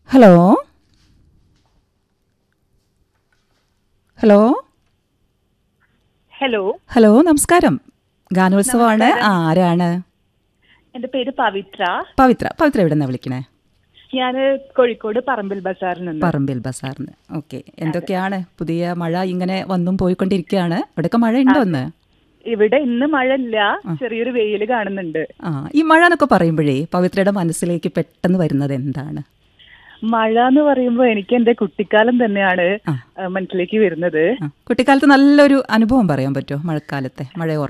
Hello hello hello hello നമസ്കാരം ഗാനോത്സവമാണ് ആ, ആരാണ് എന്റെ പേര് പവിത്ര പവിത്ര പവിത്ര എവിടെ നിന്നാണ് വിളിക്കണേ ഞാൻ കോഴിക്കോട് പറമ്പിൽ ബസാറിൽ നിന്ന് പറമ്പിൽ ബസാറിന് ഓക്കെ എന്തൊക്കെയാണ് പുതിയ മഴ ഇങ്ങനെ വന്നും പോയിക്കൊണ്ടിരിക്കുകയാണ് ഇവിടെയൊക്കെ മഴ ഉണ്ടോ ഒന്ന് ഇവിടെ ഇന്ന് മഴ ഇല്ല ചെറിയൊരു വെയിൽ കാണുന്നുണ്ട് ആ ഈ മഴ എന്നൊക്കെ പറയുമ്പോഴേ പവിത്രയുടെ മനസ്സിലേക്ക് പെട്ടെന്ന് വരുന്നത് എന്താണ് മഴ എന്ന് പറയുമ്പോൾ എനിക്ക് എന്റെ കുട്ടിക്കാലം തന്നെയാണ് ആ. ആ, മനസ്സിലേക്ക് വരുന്നത് ആ, കുട്ടിക്കാലത്ത് നല്ലൊരു അനുഭവം പറയാൻ പറ്റുമോ മഴക്കാലത്തെ മഴ